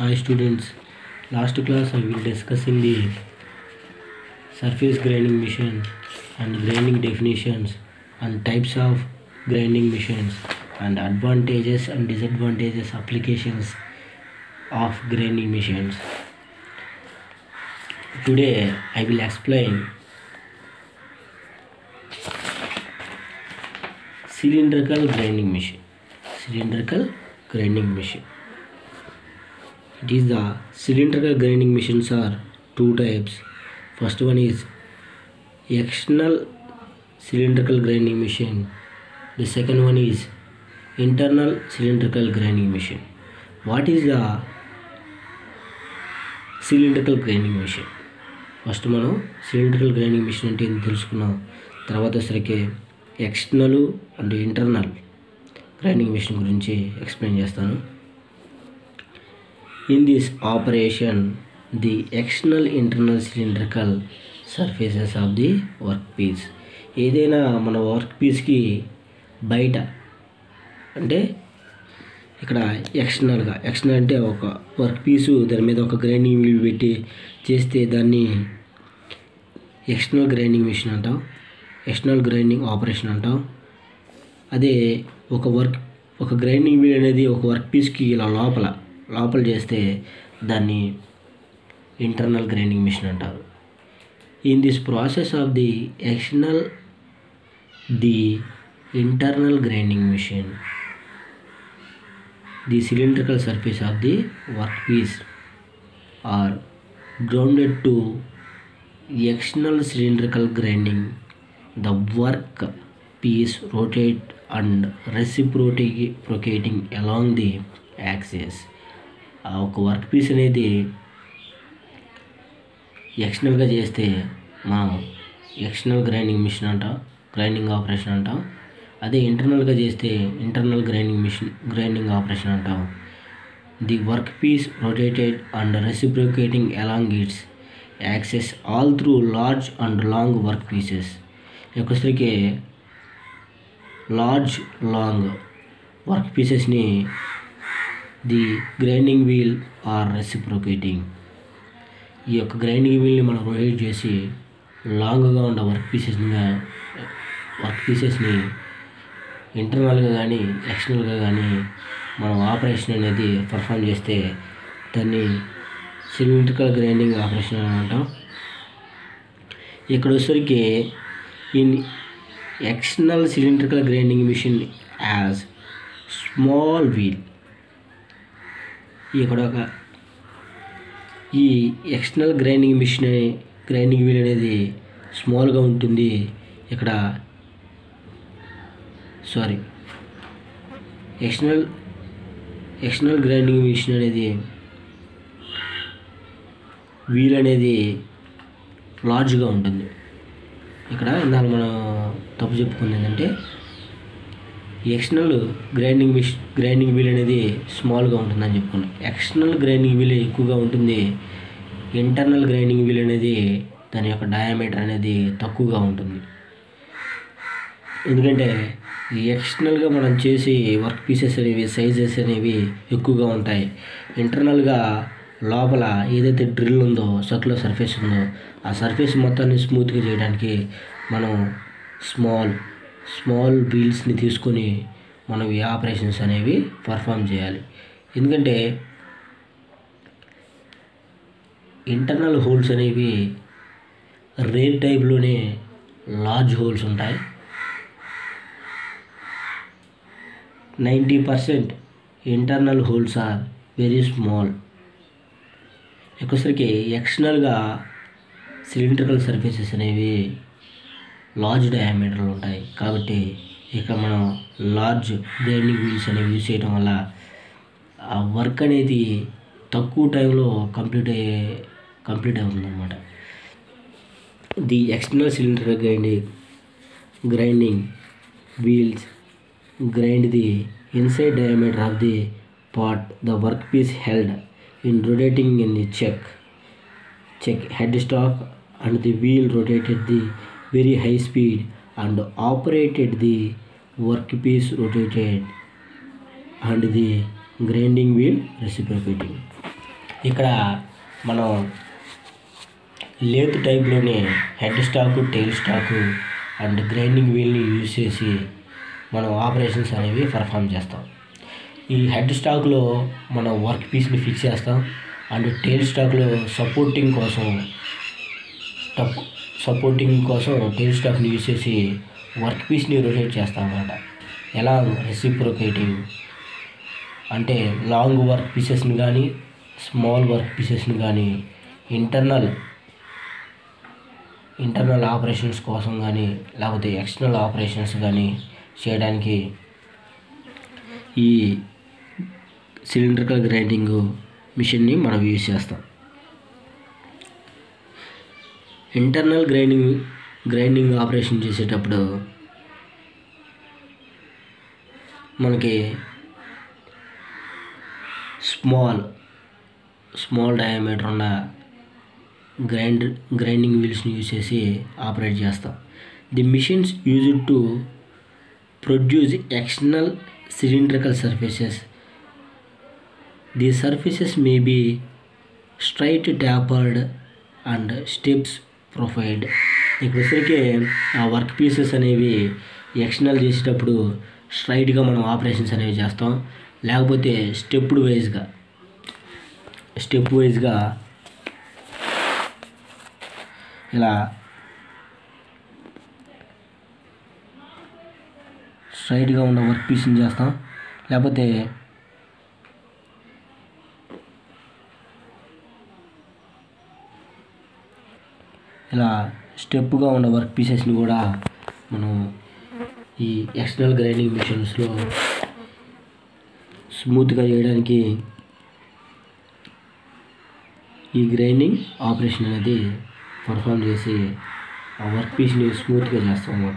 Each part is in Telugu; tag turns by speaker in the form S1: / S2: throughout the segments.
S1: Hi students, last class I will discussing the surface grinding machine and grinding definitions and types of grinding machines and advantages and disadvantages applications of grinding machines. Today I will explain cylindrical grinding machine. Cylindrical grinding machine. It is the cylindrical grinding machines are two types. First one is external cylindrical grinding machine. The second one is internal cylindrical grinding machine. What is the cylindrical grinding machine first మనం సిలిండ్రికల్ గ్రైండింగ్ మిషన్ అంటే ఏంటి తెలుసుకున్నాం తర్వాత సరికి external and internal grinding machine గురించి ఎక్స్ప్లెయిన్ చేస్తాను in this operation the external internal cylindrical surfaces of the work piece ఏదైనా మన వర్క్ పీస్కి బయట అంటే ఇక్కడ ఎక్స్టర్నల్గా ఎక్స్టర్నల్ అంటే ఒక వర్క్ పీసు దాని మీద ఒక గ్రైండింగ్ వీల్ పెట్టి చేస్తే దాన్ని ఎక్స్టర్నల్ గ్రైండింగ్ మిషన్ అంటాం ఎక్స్టర్నల్ గ్రైండింగ్ ఆపరేషన్ అంటాం అదే ఒక వర్క్ ఒక గ్రైండింగ్ వీల్ అనేది ఒక వర్క్ పీస్కి ఇలా లోపల లోపల చేస్తే దాన్ని ఇంటర్నల్ గ్రైండింగ్ మిషన్ అంటారు in this process of the external the internal grinding machine the cylindrical surface of the workpiece are grounded to external cylindrical grinding the work piece rotate and reciprocating along the axis ఆ ఒక వర్క్ పీస్ అనేది ఎక్స్టర్నల్గా చేస్తే మనం ఎక్స్టర్నల్ గ్రైండింగ్ మిషన్ అంటాం గ్రైండింగ్ ఆపరేషన్ అంటాం అదే ఇంటర్నల్గా చేస్తే internal grinding machine grinding operation అంటాం the work piece rotated and reciprocating along its axis all through large and long work pieces ఒకసారికి లార్జ్ లాంగ్ వర్క్ పీసెస్ని the grinding wheel are reciprocating ఈ యొక్క గ్రైండింగ్ వీల్ని మనం రొటేట్ చేసి లాంగ్గా ఉన్న వర్క్ పీసెస్ని వర్క్ పీసెస్ని ఇంటర్నల్గా కానీ ఎక్స్టర్నల్గా కానీ మనం ఆపరేషన్ అనేది పర్ఫామ్ చేస్తే దాన్ని సిలిండ్రికల్ గ్రైండింగ్ ఆపరేషన్ అని అంటాం ఇక్కడ వచ్చరికి in external cylindrical grinding machine as small wheel ఇక్కడ ఒక ఈ external grinding machine grinding wheel అనేది స్మాల్గా ఉంటుంది ఇక్కడ sorry external external grinding machine అనేది వీల్ అనేది లార్జ్గా ఉంటుంది ఇక్కడ ఇందాక మనం తప్పు చెప్పుకుంది ఏంటంటే external grinding machine grinding wheel అనేది స్మాల్గా ఉంటుందని చెప్పుకున్నాం ఎక్స్టర్నల్ గ్రైండింగ్ వీల్ ఎక్కువగా ఉంటుంది ఇంటర్నల్ గ్రైండింగ్ వీల్ అనేది దాని యొక్క డయామీటర్ అనేది తక్కువగా ఉంటుంది ఎందుకంటే ఎక్స్టర్నల్గా మనం చేసి వర్క్ పీసెస్ అనేవి సైజెస్ అనేవి ఎక్కువగా ఉంటాయి ఇంటర్నల్గా లోపల ఏదైతే డ్రిల్ ఉందో సర్కులర్ సర్ఫేస్ ఉందో ఆ సర్ఫేస్ మొత్తాన్ని స్మూత్గా చేయడానికి మనం స్మాల్ స్మాల్ వీల్స్ని తీసుకొని మనం ఈ ఆపరేషన్స్ అనేవి పర్ఫామ్ చేయాలి ఎందుకంటే ఇంటర్నల్ హోల్స్ అనేవి రేర్ టైప్లోనే లార్జ్ హోల్స్ ఉంటాయి ninety percent internal holes are very small ఎక్కువసరికి ఎక్స్టర్నల్గా సిలిండ్రికల్ సర్ఫేసెస్ అనేవి లార్జ్ డయామీటర్లు ఉంటాయి కాబట్టి ఇక మనం లార్జ్ గ్రైండింగ్ వీల్స్ అనేవి యూజ్ చేయడం వల్ల ఆ వర్క్ అనేది తక్కువ టైంలో కంప్లీట్ అయ్యే కంప్లీట్ అవుతుంది అనమాట the external cylinder grinding grinding wheels grind the inside diameter of the part the workpiece held in rotating in the check check headstock and the wheel rotated the very high speed and operated the workpiece rotated and the grinding wheel reciprocating ఇక్కడ మనం లేత్ టైప్లోనే head stock tail stock and grinding వీల్ని యూజ్ చేసి మనం ఆపరేషన్స్ అనేవి పర్ఫామ్ చేస్తాం ఈ హెడ్ స్టాక్లో మనం వర్క్ పీస్ని ఫిక్స్ చేస్తాం అండ్ టైల్ స్టాక్లో సపోర్టింగ్ కోసం టప్ సపోర్టింగ్ కోసం టైల్ స్టాక్ని యూజ్ చేసి వర్క్ పీస్ని రొటేట్ చేస్తాం అన్నమాట ఎలా రెసిప్రొకేటింగ్ అంటే లాంగ్ వర్క్ పీసెస్ని కానీ స్మాల్ వర్క్ పీసెస్ని కానీ ఇంటర్నల్ ఇంటర్నల్ ఆపరేషన్స్ కోసం కానీ లేకపోతే ఎక్స్టర్నల్ ఆపరేషన్స్ కానీ చేయడానికి ఈ సిలిండ్రికల్ గ్రైండింగ్ మిషన్ని మనం యూజ్ చేస్తాం ఇంటర్నల్ గ్రైండింగ్ గ్రైండింగ్ ఆపరేషన్ చేసేటప్పుడు మనకి స్మాల్ స్మాల్ డయామీటర్ ఉన్న గ్రైండ్ గ్రైండింగ్ వీల్స్ని యూజ్ చేసి ఆపరేట్ చేస్తాం the machines used to produce external cylindrical surfaces the surfaces may be straight tapered and steps profiled ఇక్కడ వచ్చరికి ఆ వర్క్ పీసెస్ అనేవి ఎక్స్టర్నల్ చేసేటప్పుడు స్ట్రైట్గా మనం ఆపరేషన్స్ అనేవి చేస్తాం లేకపోతే స్టెప్డ్ వైజ్గా స్టెప్ వైజ్గా ఇలా స్ట్రైట్గా ఉన్న వర్క్ పీస్ని చేస్తాం లేకపోతే ఇలా స్టెప్గా ఉన్న వర్క్ పీసెస్ని కూడా మనం ఈ ఎక్స్టర్నల్ గ్రైండింగ్ మిషన్స్లో స్మూత్గా చేయడానికి ఈ గ్రైండింగ్ ఆపరేషన్ అనేది పర్ఫామ్ చేసి ఆ వర్క్ పీస్ని స్మూత్గా చేస్తాం అన్నమాట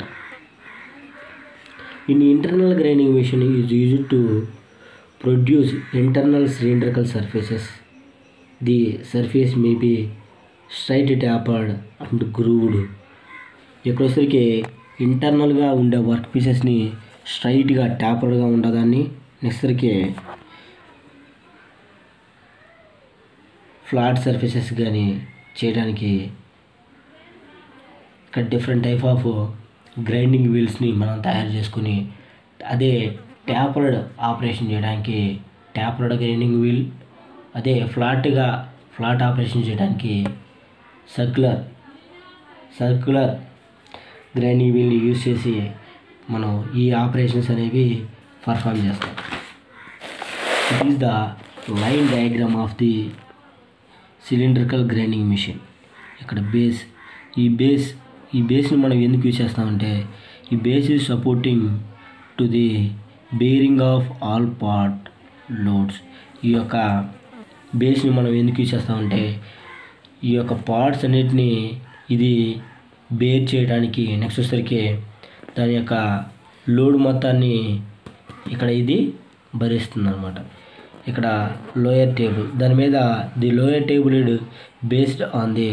S1: in internal grinding machine is use to produce internal cylindrical surfaces the surface may be straight tapered and grooved ఇక్కడ వచ్చరికి ఇంటర్నల్గా ఉండే వర్క్ పీసెస్ని స్ట్రైట్గా ట్యాపర్డ్గా ఉండదాన్ని నెక్స్ట్కి ఫ్లాట్ సర్ఫేసెస్ కానీ చేయడానికి ఇక్కడ డిఫరెంట్ టైప్ ఆఫ్ గ్రైండింగ్ వీల్స్ని మనం తయారు చేసుకుని అదే ట్యాపర్డ్ ఆపరేషన్ చేయడానికి ట్యాపర్డ్ గ్రైండింగ్ వీల్ అదే ఫ్లాట్గా ఫ్లాట్ ఆపరేషన్ చేయడానికి సర్క్యులర్ సర్క్యులర్ గ్రైండింగ్ వీల్ని యూజ్ చేసి మనం ఈ ఆపరేషన్స్ అనేవి పర్ఫామ్ చేస్తాం it is the line diagram of the cylindrical grinding machine ఇక్కడ బేస్ ఈ బేస్ ఈ బేస్ని మనం ఎందుకు యూజ్ చేస్తామంటే ఈ base is supporting to the bearing of all part loads ఈ యొక్క బేస్ని మనం ఎందుకు యూజ్ చేస్తామంటే ఈ యొక్క పార్ట్స్ అన్నిటిని ఇది బేర్ చేయడానికి నెక్స్ట్ వచ్చేసరికి దాని యొక్క లోడ్ మొత్తాన్ని ఇక్కడ ఇది భరిస్తుంది అనమాట ఇక్కడ లోయర్ టేబుల్ దాని మీద the lower table based on the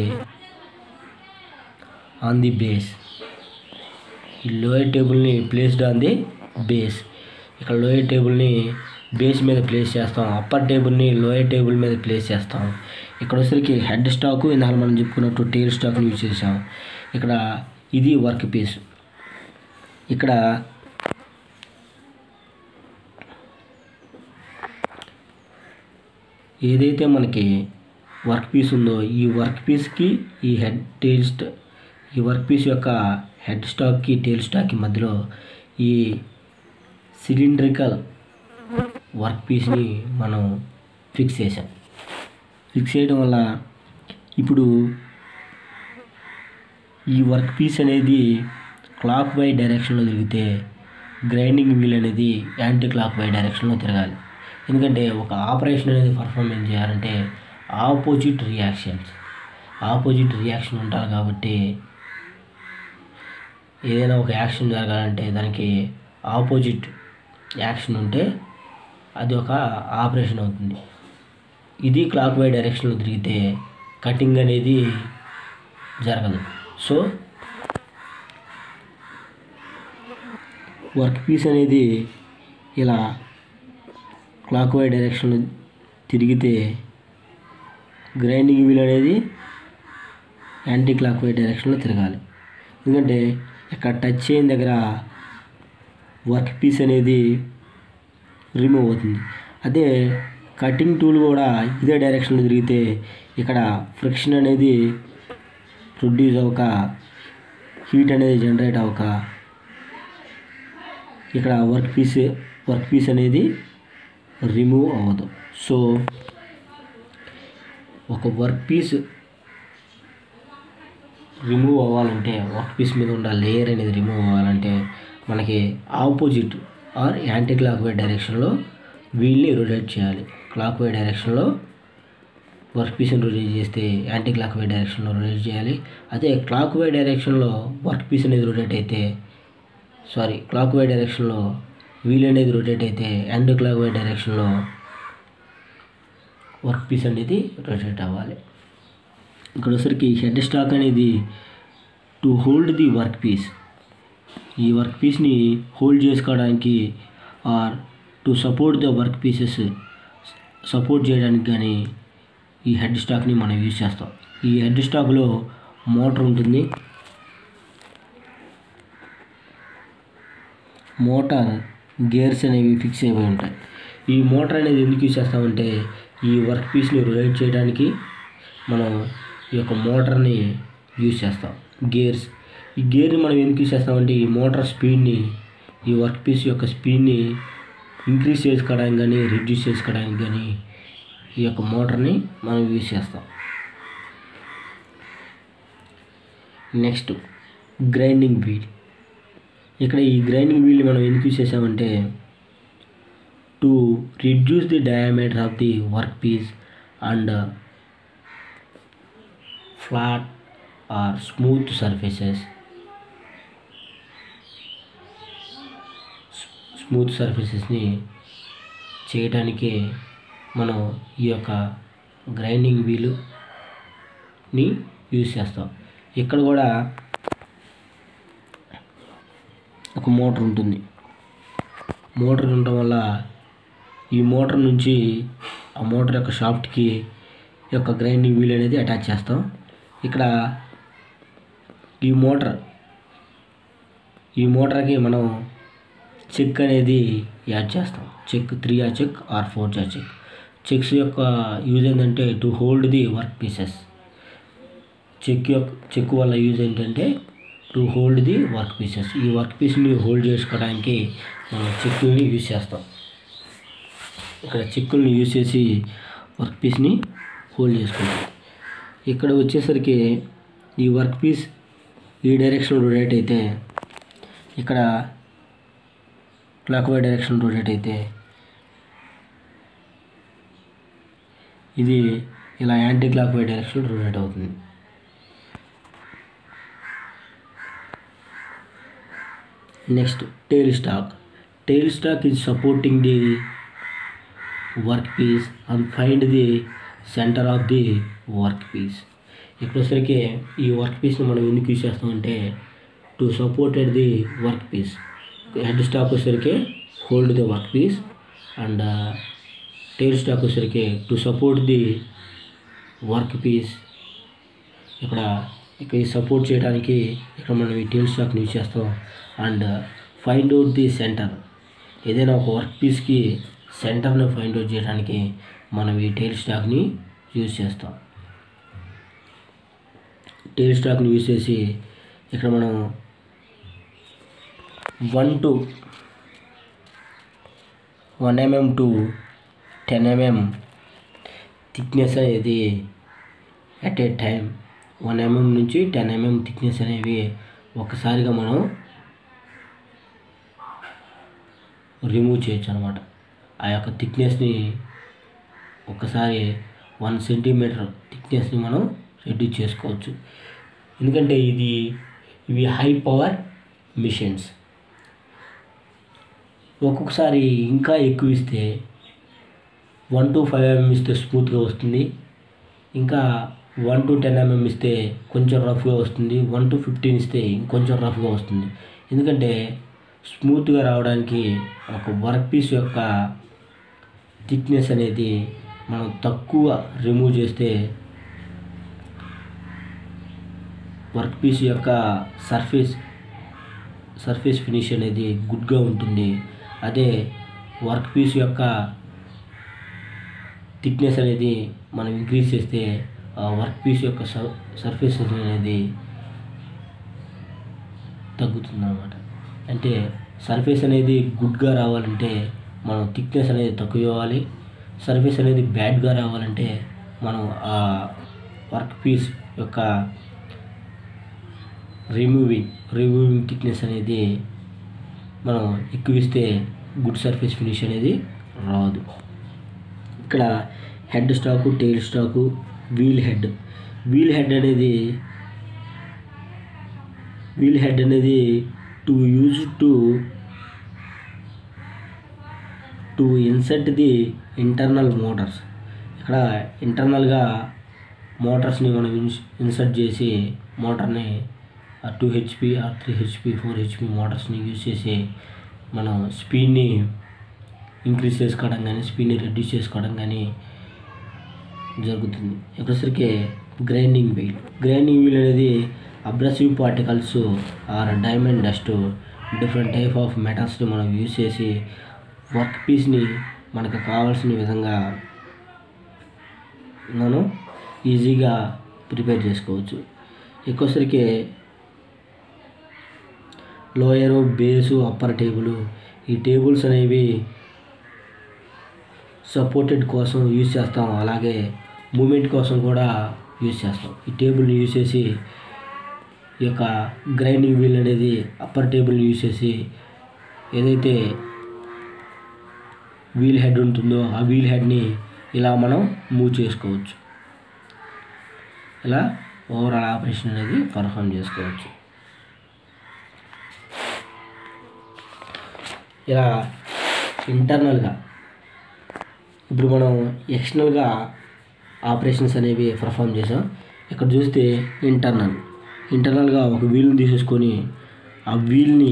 S1: on the base ఈ లోయర్ టేబుల్ని ప్లేస్డ్ ఆన్ ది బేస్ ఇక్కడ లోయర్ టేబుల్ని బేస్ మీద ప్లేస్ చేస్తాం అప్పర్ టేబుల్ని లోయర్ టేబుల్ మీద ప్లేస్ చేస్తాం ఇక్కడ వచ్చరికి హెడ్ స్టాక్ ఇందాక మనం చెప్పుకున్నట్టు టేల్ స్టాక్ని యూజ్ చేసాం ఇక్కడ ఇది వర్క్ పీస్ ఇక్కడ ఏదైతే మనకి వర్క్ పీస్ ఉందో ఈ వర్క్ పీస్కి ఈ హెడ్ టేల్ స్టా ఈ వర్క్ పీస్ యొక్క హెడ్ స్టాక్కి టేల్ స్టాక్కి మధ్యలో ఈ సిలిండ్రికల్ వర్క్ పీస్ని మనం ఫిక్స్ చేసాం ఫిక్స్ చేయడం వల్ల ఇప్పుడు ఈ వర్క్ పీస్ అనేది క్లాక్ వై డైరెక్షన్లో తిరిగితే గ్రైండింగ్ వీల్ అనేది యాంటీ క్లాక్ వై డైరెక్షన్లో తిరగాలి ఎందుకంటే ఒక ఆపరేషన్ అనేది పర్ఫార్మెన్స్ చేయాలంటే ఆపోజిట్ రియాక్షన్స్ ఆపోజిట్ రియాక్షన్ ఉంటారు కాబట్టి ఏదైనా ఒక యాక్షన్ జరగాలంటే దానికి ఆపోజిట్ యాక్షన్ ఉంటే అది ఒక ఆపరేషన్ అవుతుంది ఇది క్లాక్ వై డైరెక్షన్లో తిరిగితే కటింగ్ అనేది జరగదు సో వర్క్ పీస్ అనేది ఇలా క్లాక్ వై డైరెక్షన్లో తిరిగితే గ్రైండింగ్ వీల్ అనేది యాంటీ క్లాక్ వైజ్ డైరెక్షన్లో తిరగాలి ఎందుకంటే ఇక్కడ టచ్ చేయని దగ్గర వర్క్ పీస్ అనేది రిమూవ్ అవుతుంది అదే కటింగ్ టూల్ కూడా ఇదే డైరెక్షన్లో తిరిగితే ఇక్కడ ఫ్రిక్షన్ అనేది ప్రొడ్యూస్ అవ్వక హీట్ అనేది జనరేట్ అవ్వక ఇక్కడ వర్క్ పీస్ వర్క్ పీస్ అనేది రిమూవ్ అవ్వదు సో ఒక వర్క్ పీస్ రిమూవ్ అవ్వాలంటే వర్క్ పీస్ మీద ఉన్న లేయర్ అనేది రిమూవ్ అవ్వాలంటే మనకి opposite or clock why డైరెక్షన్లో వీల్ని రొటేట్ చేయాలి క్లాక్ వై డైరెక్షన్లో వర్క్ పీస్ని రొటేట్ చేస్తే యాంటీ క్లాక్ వై డైరెక్షన్లో రొటేట్ చేయాలి అదే క్లాక్ వై డైరెక్షన్లో వర్క్ పీస్ అనేది రొటేట్ అయితే సారీ క్లాక్ వై డైరెక్షన్లో వీల్ అనేది రొటేట్ అయితే యాంటీ క్లాక్ వై డైరెక్షన్లో వర్క్ పీస్ అనేది రొటేట్ అవ్వాలి ఇక్కడ వచ్చరికి హెడ్ స్టాక్ అనేది to hold the work piece ఈ వర్క్ పీస్ని హోల్డ్ చేసుకోవడానికి or to support the work pieces support చేయడానికి కానీ ఈ హెడ్ స్టాక్ని మనం యూజ్ చేస్తాం ఈ హెడ్ స్టాక్లో మోటార్ ఉంటుంది మోటార్ గేర్స్ అనేవి ఫిక్స్ అయిపోయి ఉంటాయి ఈ మోటార్ అనేది ఎందుకు యూజ్ చేస్తామంటే ఈ వర్క్ పీస్ని రొటేట్ చేయడానికి మనం ఈ యొక్క మోటార్ని యూజ్ చేస్తాం గేర్స్ ఈ గేర్ని మనం ఎందుకు యూజ్ చేస్తామంటే ఈ మోటార్ స్పీడ్ని ఈ వర్క్ పీస్ యొక్క స్పీడ్ని ఇంక్రీజ్ చేసుకోవడానికి కానీ రిడ్యూస్ చేసుకోవడానికి కానీ ఈ యొక్క మోటార్ని మనం యూజ్ చేస్తాం నెక్స్ట్ గ్రైండింగ్ వీల్ ఇక్కడ ఈ గ్రైండింగ్ వీల్ మనం ఎందుకు యూజ్ చేసామంటే to reduce the diameter of the work piece and flat or smooth surfaces smooth సర్ఫేసెస్ని చేయటానికి మనం ఈ యొక్క గ్రైండింగ్ వీలుని యూజ్ చేస్తాం ఇక్కడ కూడా ఒక మోటార్ ఉంటుంది మోటార్ ఉండటం వల్ల ఈ మోటార్ నుంచి ఆ మోటార్ యొక్క షాఫ్ట్కి ఈ యొక్క గ్రైండింగ్ వీల్ అనేది అటాచ్ చేస్తాం ఇక్కడ ఈ మోటార్ ఈ మోటార్కి మనం చెక్ అనేది యాడ్ చేస్తాం చెక్ త్రీ ఆ chuck or four jaw chuck chucks యొక్క యూజ్ ఏంటంటే to hold the work pieces chuck యొక్క చెక్ వల్ల యూజ్ ఏంటంటే to hold the work pieces ఈ వర్క్ పీస్ని హోల్డ్ చేసుకోవడానికి మనం చెక్కుల్ని యూజ్ చేస్తాం ఇక్కడ చెక్కుల్ని యూజ్ చేసి వర్క్ పీస్ని హోల్డ్ చేసుకుంటాం ఇక్కడ వచ్చేసరికి ఈ వర్క్ పీస్ ఈ డైరెక్షన్ రొటేట్ అయితే ఇక్కడ క్లాక్ వై డైరెక్షన్ రొటేట్ అయితే ఇది ఇలా clock why direction rotate అవుతుంది next tail stock tail stock is supporting the work piece and find the centre of the work piece ఇక్కడ వచ్చరికి ఈ వర్క్ పీస్ని మనం ఎందుకు యూజ్ చేస్తామంటే to supported the work piece head stock వచ్చరికి hold the work piece and tail stock వచ్చరికి to support the work piece ఇక్కడ ఇక్కడ ఈ సపోర్ట్ చేయడానికి ఇక్కడ మనం ఈ టైల్ స్టాక్ని యూజ్ చేస్తాం and find out the centre ఏదైనా ఒక వర్క్ పీస్కి సెంటర్ని ఫైండ్ అవుట్ చేయడానికి మనం ఈ టైల్ స్టాక్ని యూజ్ చేస్తాం టైల్ స్టాక్ని యూజ్ చేసి ఇక్కడ మనం one to one mm to ten mm thickness అనేది at a time one mm నుంచి టెన్ ఎంఎం థిక్నెస్ అనేవి ఒక్కసారిగా మనం రిమూవ్ చేయొచ్చు అనమాట ఆ యొక్క థిక్నెస్ని ఒక్కసారి వన్ సెంటీమీటర్ థిక్నెస్ని మనం రెడ్యూస్ చేసుకోవచ్చు ఎందుకంటే ఇది ఇవి హై పవర్ మిషన్స్ ఒక్కొక్కసారి ఇంకా ఎక్కువ ఇస్తే వన్ టు ఫైవ్ ఎంఎం ఇస్తే స్మూత్గా వస్తుంది ఇంకా వన్ టు టెన్ ఎంఎం ఇస్తే కొంచెం రఫ్గా వస్తుంది వన్ టు ఫిఫ్టీన్ ఇస్తే ఇంకొంచెం రఫ్గా వస్తుంది ఎందుకంటే స్మూత్గా రావడానికి ఒక వర్క్ పీస్ యొక్క థిక్నెస్ అనేది మనం తక్కువ రిమూవ్ చేస్తే వర్క్ పీస్ యొక్క సర్ఫేస్ సర్ఫేస్ ఫినిష్ అనేది గుడ్గా ఉంటుంది అదే వర్క్ పీస్ యొక్క థిక్నెస్ అనేది మనం ఇంక్రీజ్ చేస్తే ఆ వర్క్ పీస్ యొక్క సర్ఫేస్ అనేది తగ్గుతుంది అన్నమాట అంటే సర్ఫేస్ అనేది గుడ్గా రావాలంటే మనం థిక్నెస్ అనేది తక్కువ ఇవ్వాలి సర్ఫేస్ అనేది బ్యాడ్గా రావాలంటే మనం ఆ వర్క్ పీస్ యొక్క రిమూవింగ్ రిమూవింగ్ థిక్నెస్ అనేది మనం ఎక్కువ ఇస్తే గుడ్ సర్ఫేస్ ఫినిష్ అనేది రాదు ఇక్కడ head stock tail stock wheel head wheel head అనేది వీల్ హెడ్ అనేది to use to to insert the internal motors ఇక్కడ ఇంటర్నల్గా మోటార్స్ని మనం ఇన్స్ ఇన్సర్ట్ చేసి మోటార్ని two HP or three HP four HP మోటార్స్ని యూజ్ చేసి మనం స్పీడ్ని ఇంక్రీజ్ చేసుకోవడం కానీ స్పీడ్ని రెడ్యూస్ చేసుకోవడం కానీ జరుగుతుంది వచ్చేసరికి గ్రైండింగ్ వీల్ గ్రైండింగ్ వీల్ అనేది abrasive particles or diamond dust different type of మెటల్స్ని మనం యూజ్ చేసి వర్క్ పీస్ని మనకు కావాల్సిన విధంగా మనం ఈజీగా ప్రిపేర్ చేసుకోవచ్చు ఎక్కువసరికి లోయరు బేసు అప్పర్ టేబుల్ ఈ టేబుల్స్ అనేవి సపోర్టెడ్ కోసం యూజ్ చేస్తాం అలాగే మూమెంట్ కోసం కూడా యూజ్ చేస్తాం ఈ టేబుల్ని యూజ్ చేసి ఈ యొక్క గ్రైండింగ్ వీల్ అనేది అప్పర్ టేబుల్ని యూజ్ చేసి ఏదైతే వీల్ హెడ్ ఉంటుందో ఆ వీల్ హెడ్ని ఇలా మనం మూవ్ చేసుకోవచ్చు ఇలా ఓవరాల్ ఆపరేషన్ అనేది పర్ఫామ్ చేసుకోవచ్చు ఇలా ఇంటర్నల్గా ఇప్పుడు మనం ఎక్స్టర్నల్గా ఆపరేషన్స్ అనేవి పర్ఫామ్ చేసాం ఇక్కడ చూస్తే ఇంటర్నల్ ఇంటర్నల్గా ఒక వీల్ని తీసేసుకొని ఆ వీల్ని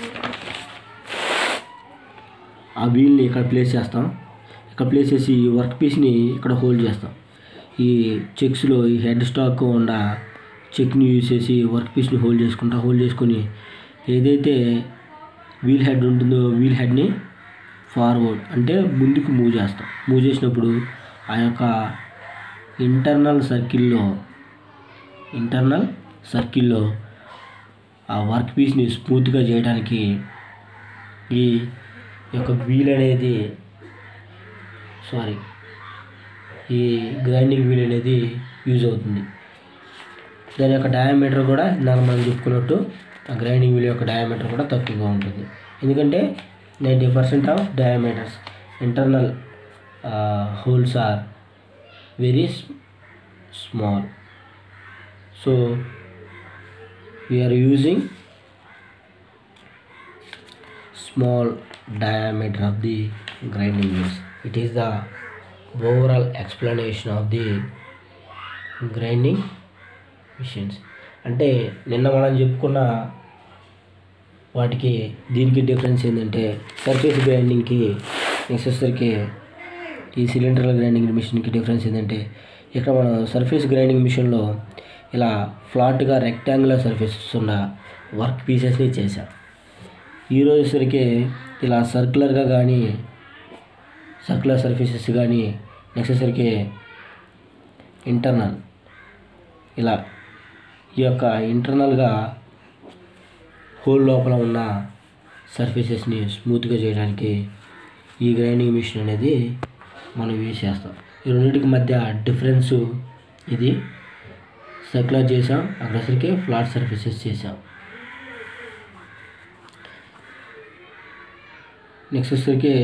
S1: ఆ వీల్ని ఇక్కడ ప్లేస్ చేస్తాం ఇక్కడ ప్లేస్ చేసి ఈ వర్క్ పీస్ని ఇక్కడ హోల్డ్ చేస్తాం ఈ చెక్స్లో ఈ హెడ్ స్టాక్ ఉన్న చెక్ని యూజ్ చేసి వర్క్ పీస్ని హోల్డ్ చేసుకుంటా హోల్డ్ చేసుకొని ఏదైతే వీల్ హెడ్ ఉంటుందో వీల్ హెడ్ని ఫార్వర్డ్ అంటే ముందుకు మూవ్ చేస్తాం మూవ్ చేసినప్పుడు ఆ యొక్క ఇంటర్నల్ సర్కిల్లో ఇంటర్నల్ సర్కిల్లో ఆ వర్క్ పీస్ని స్మూత్గా చేయడానికి ఈ యొక్క వీల్ అనేది సారీ ఈ గ్రైండింగ్ వీల్ అనేది యూజ్ అవుతుంది దాని యొక్క డయామీటర్ కూడా ఇందాక మనం చెప్పుకున్నట్టు ఆ గ్రైండింగ్ వీల్ యొక్క డయామీటర్ కూడా తక్కువగా ఉంటుంది ఎందుకంటే ninety percent of diameters internal holes are very small so we are using small diameter of the grinding wheels. It is the overall explanation of the grinding machines. అంటే నిన్న మనం చెప్పుకున్న వాటికి దీనికి డిఫరెన్స్ ఏంటంటే సర్ఫేస్ గ్రైండింగ్కి నెక్స్ట్ ఈ సిలిండర్ గ్రైండింగ్ మిషన్కి డిఫరెన్స్ ఏంటంటే ఇక్కడ మనం సర్ఫేస్ గ్రైండింగ్ మిషన్లో ఇలా ఫ్లాట్గా రెక్టాంగులర్ సర్ఫేసెస్ ఉన్న వర్క్ పీసెస్ని చేశాం ఈ రోజుసరికి ఇలా సర్కులర్గా కానీ సర్కులర్ సర్ఫేసెస్ కానీ నెక్స్ట్ సరికి ఇంటర్నల్ ఇలా ఈ యొక్క ఇంటర్నల్గా హోల్ లోపల ఉన్న సర్ఫేసెస్ని స్మూత్గా చేయడానికి ఈ గ్రైండింగ్ మిషన్ అనేది మనం యూజ్ చేస్తాం ఈ రెండింటికి మధ్య డిఫరెన్స్ ఇది సర్కులర్ చేసాం అక్కడసరికి ఫ్లాట్ సర్ఫేసెస్ చేసాం నెక్స్ట్ వచ్చేసరికి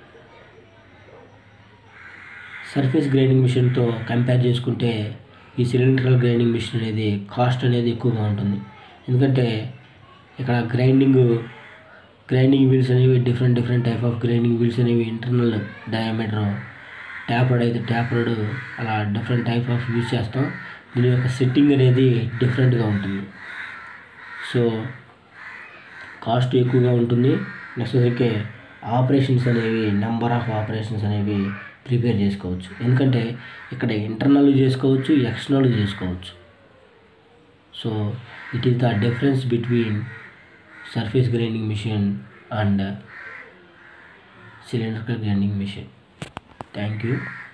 S1: సర్ఫేస్ గ్రైండింగ్ మిషన్తో కంపేర్ చేసుకుంటే ఈ సిలిండ్రికల్ గ్రైండింగ్ మిషన్ అనేది కాస్ట్ అనేది ఎక్కువగా ఉంటుంది ఎందుకంటే ఇక్కడ గ్రైండింగ్ గ్రైండింగ్ వీల్స్ అనేవి different different type of grinding wheels అనేవి ఇంటర్నల్ డయామీటర్ ట్యాపర్డ్ అయితే ట్యాపర్డ్ అలా డిఫరెంట్ టైప్ ఆఫ్ యూజ్ చేస్తాం దీని యొక్క సెట్టింగ్ అనేది డిఫరెంట్గా ఉంటుంది సో కాస్ట్ ఎక్కువగా ఉంటుంది నెక్స్ట్ వచ్చరికి ఆపరేషన్స్ అనేవి నెంబర్ ఆఫ్ ఆపరేషన్స్ అనేవి ప్రిపేర్ చేసుకోవచ్చు ఎందుకంటే ఇక్కడ ఇంటర్నల్ చేసుకోవచ్చు ఎక్స్టర్నల్ చేసుకోవచ్చు so it is the difference between surface grinding machine and cylindrical grinding machine thank you